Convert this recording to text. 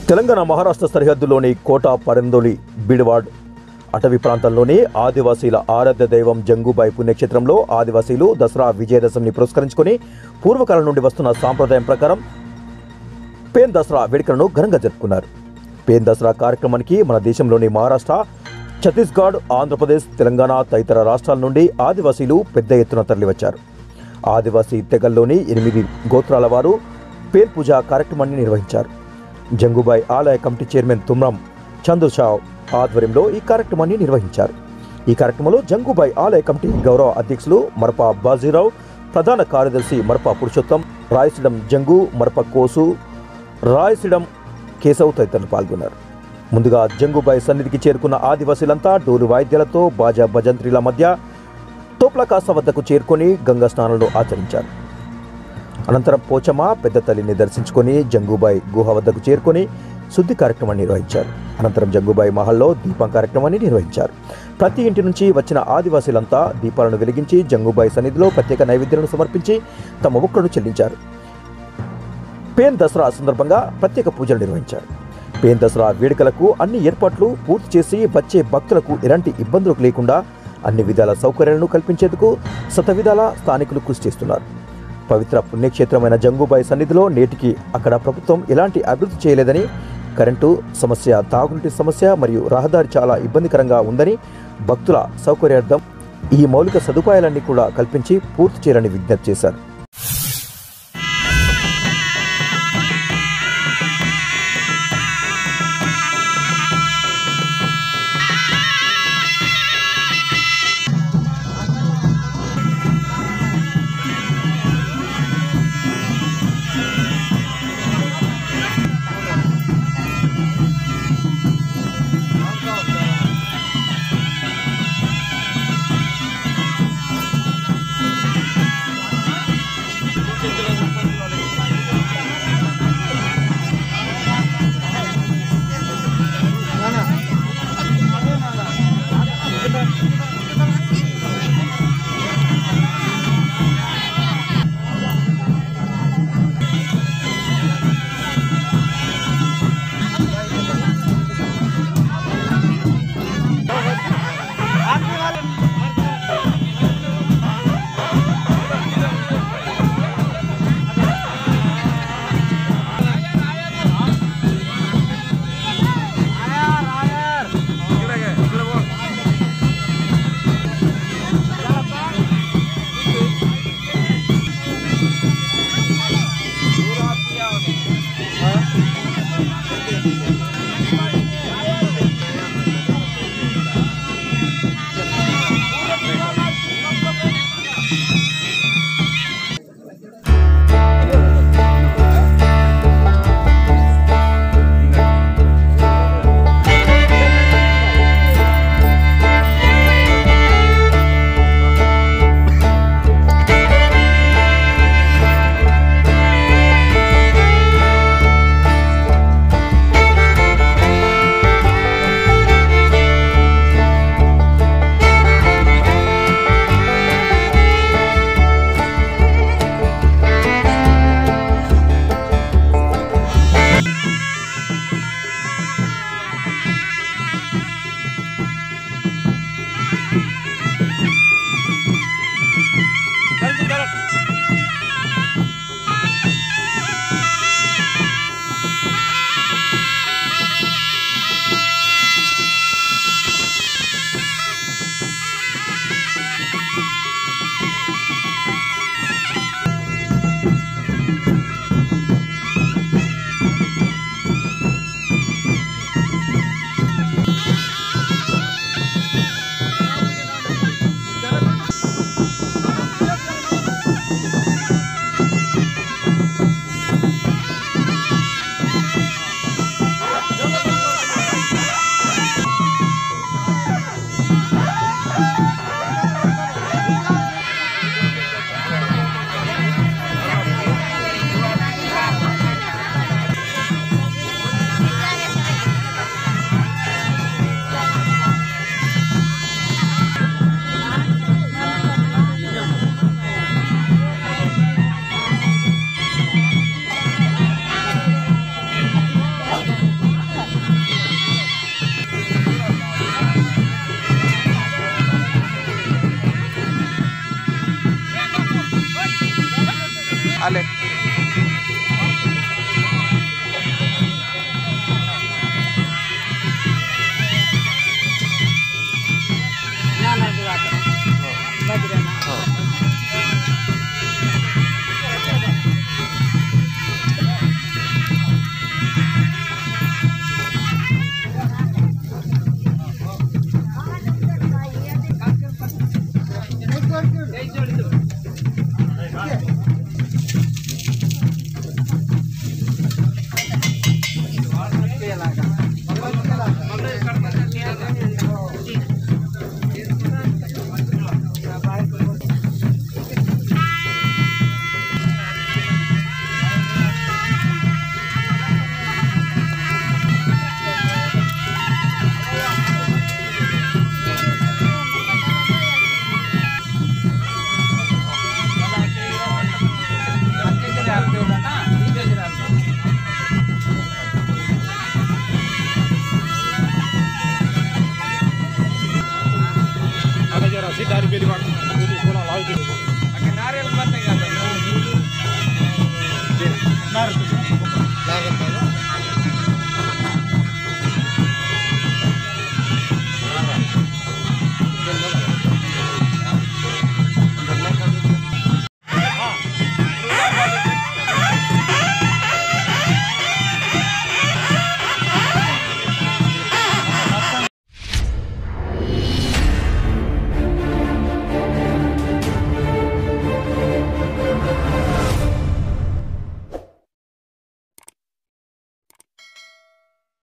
తెలంగాణ మహారాష్ట్ర సరిహద్దులోని కోట పరందోలి బిడ్వాడ్ అటవీ ప్రాంతంలోని ఆదివాసీల ఆరాధ్య దైవం జంగుబాయి పుణ్యక్షేత్రంలో ఆదివాసీలు దసరా విజయదశమిని పురస్కరించుకొని పూర్వకాలం నుండి వస్తున్న సాంప్రదాయం ప్రకారం పేన్ దసరా వేడుకలను ఘనంగా జరుపుకున్నారు పేన్ దసరా కార్యక్రమానికి మన దేశంలోని మహారాష్ట్ర ఛత్తీస్గఢ్ ఆంధ్రప్రదేశ్ తెలంగాణ తదితర రాష్ట్రాల నుండి ఆదివాసీలు పెద్ద ఎత్తున తరలివచ్చారు ఆదివాసీ తెగల్లోని ఎనిమిది గోత్రాల వారు పేన్ పూజ కార్యక్రమాన్ని నిర్వహించారు జంగుబాయ్ ఆలయ కమిటీ చైర్మన్ తుమ్రం చందుషావ్ ఆధ్వర్యంలో ఈ కార్యక్రమాన్ని నిర్వహించారు ఈ కార్యక్రమంలో జంగుబాయ్ ఆలయ కమిటీ గౌరవ అధ్యక్షులు మరప బాజీరావు ప్రధాన కార్యదర్శి మరప పురుషోత్తం రాయసిడం జంగు మరప కోసు రాయసిడం కేశవ్ తదితరులు పాల్గొన్నారు ముందుగా జంగుబాయ్ సన్నిధికి చేరుకున్న ఆదివాసీలంతా డోలు వాయిద్యాలతో బాజా భజంత్రిల మధ్య తోప్లకాస వద్దకు చేరుకొని గంగా స్నానాలను ఆచరించారు అనంతరం పోచమ్మ పెద్ద తల్లిని దర్శించుకొని జంగుబాయ్ గుహ వద్దకు చేరుకొని శుద్ధి కార్యక్రమాన్ని నిర్వహించారు అనంతరం జంగుబాయ్ మహల్లో దీపం కార్యక్రమాన్ని నిర్వహించారు ప్రతి ఇంటి నుంచి వచ్చిన ఆదివాసీలంతా దీపాలను వెలిగించి జంగుబాయ్ సన్నిధిలో ప్రత్యేక నైవేద్యాలను సమర్పించి తమ మొక్కలను చెల్లించారు పేన్ దసరా సందర్భంగా ప్రత్యేక పూజలు నిర్వహించారు పేన్ దసరా వేడుకలకు అన్ని ఏర్పాట్లు పూర్తి చేసి వచ్చే భక్తులకు ఎలాంటి ఇబ్బందులు లేకుండా అన్ని విధాల సౌకర్యాలను కల్పించేందుకు శతవిధాల స్థానికులు కృషి చేస్తున్నారు పవిత్ర పుణ్యక్షేత్రమైన జంగుబాయి సన్నిధిలో నేటికి అక్కడ ప్రభుత్వం ఎలాంటి అభివృద్ధి చేయలేదని కరెంటు సమస్య తాగునీటి సమస్య మరియు రహదారి చాలా ఇబ్బందికరంగా ఉందని భక్తుల సౌకర్యార్థం ఈ మౌలిక సదుపాయాలన్నీ కూడా కల్పించి పూర్తి చేయాలని విజ్ఞప్తి చేశారు